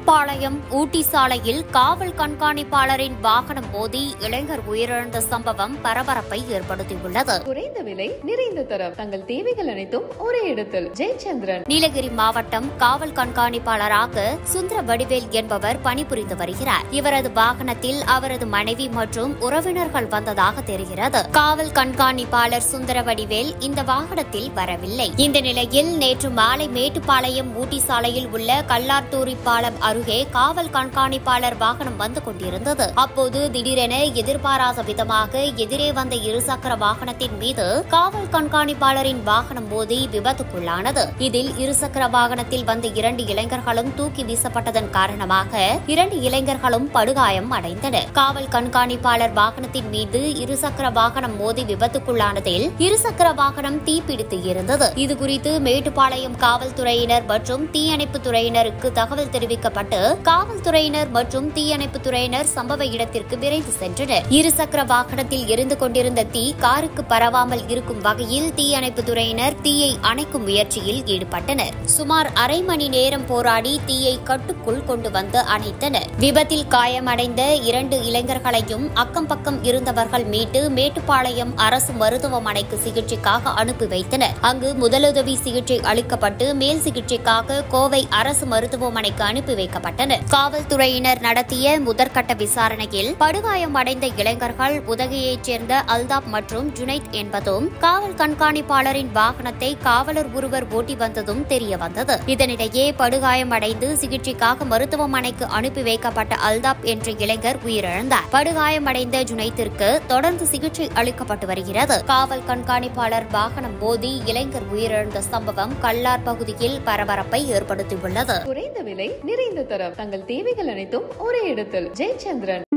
மேட்டுப்பாளையம் ஊட்டி சாலையில் காவல் கண்காணிப்பாளரின் வாகனம் மோதி இளைஞர் உயிரிழந்த சம்பவம் பரபரப்பை ஏற்படுத்தியுள்ளது குறைந்த விலை நிறைந்த தரம் தங்கள் தேவைகள் அனைத்தும் ஒரே இடத்தில் ஜெயச்சந்திரன் நீலகிரி மாவட்டம் காவல் கண்காணிப்பாளராக சுந்தர வடிவேல் என்பவர் பணிபுரிந்து வருகிறார் இவரது வாகனத்தில் அவரது மனைவி மற்றும் உறவினர்கள் வந்ததாக தெரிகிறது காவல் கண்காணிப்பாளர் சுந்தர வடிவேல் இந்த வாகனத்தில் வரவில்லை இந்த நிலையில் நேற்று மாலை மேட்டுப்பாளையம் ஊட்டி சாலையில் உள்ள கல்லார்தூரி பாலம் அருகே காவல் கண்காணிப்பாளர் வாகனம் வந்து கொண்டிருந்தது அப்போது திடீரென எதிர்பாராத விதமாக எதிரே வந்த இருசக்கர வாகனத்தின் மீது காவல் கண்காணிப்பாளரின் வாகனம் மோதி விபத்துக்குள்ளானது இதில் இருசக்கர வாகனத்தில் வந்த இரண்டு இளைஞர்களும் தூக்கி வீசப்பட்டதன் காரணமாக இரண்டு இளைஞர்களும் படுகாயம் அடைந்தனர் காவல் கண்காணிப்பாளர் வாகனத்தின் மீது இருசக்கர வாகனம் மோதி விபத்துக்குள்ளானதில் இருசக்கர வாகனம் தீப்பிடித்து இருந்தது இதுகுறித்து மேட்டுப்பாளையம் காவல்துறையினர் மற்றும் தீயணைப்புத் துறையினருக்கு தகவல் தெரிவிக்கப்பட்டு காவல்துறையினர் மற்றும் தீயணைப்புத் துறையினர் சம்பவ இடத்திற்கு விரைந்து சென்றனர் இருசக்கர வாகனத்தில் எரிந்து கொண்டிருந்த தீ காருக்கு பரவாமல் இருக்கும் வகையில் தீயணைப்புத் துறையினர் தீயை அணைக்கும் முயற்சியில் ஈடுபட்டனர் சுமார் அரை மணி நேரம் போராடி தீயை கட்டுக்குள் கொண்டு வந்து அணைத்தனர் விபத்தில் காயமடைந்த இரண்டு இளைஞர்களையும் அக்கம் பக்கம் இருந்தவர்கள் மீட்டு மேட்டுப்பாளையம் அரசு மருத்துவமனைக்கு சிகிச்சைக்காக அனுப்பி வைத்தனர் அங்கு முதலுதவி சிகிச்சை அளிக்கப்பட்டு மேல் சிகிச்சைக்காக கோவை அரசு மருத்துவமனைக்கு அனுப்பி வைக்கப்பட்டனர் காவல்துறையினர் நடத்திய முதற்கட்ட விசாரணையில் படுகாயம் அடைந்த இளைஞர்கள் உதகையைச் சேர்ந்த அல்தாப் மற்றும் ஜுனைத் என்பதும் காவல் கண்காணிப்பாளரின் வாகனத்தை காவலர் ஒருவர் ஓட்டி வந்ததும் தெரியவந்தது இதனிடையே படுகாயம் அடைந்து சிகிச்சைக்காக மருத்துவமனைக்கு அனுப்பி வைக்கப்பட்ட அல்தாப் என்ற இளைஞர் உயிரிழந்தார் படுகாயமடைந்த ஜுனைத்திற்கு தொடர்ந்து சிகிச்சை அளிக்கப்பட்டு வருகிறது காவல் கண்காணிப்பாளர் வாகனம் மோதி இளைஞர் உயிரிழந்த சம்பவம் கல்லார் பகுதியில் பரபரப்பை ஏற்படுத்தியுள்ளது குறைந்த விலை நிறைந்த தரம் தங்கள் தேவைகள் அனைத்தும் ஒரே இடத்தில் ஜெயச்சந்திரன்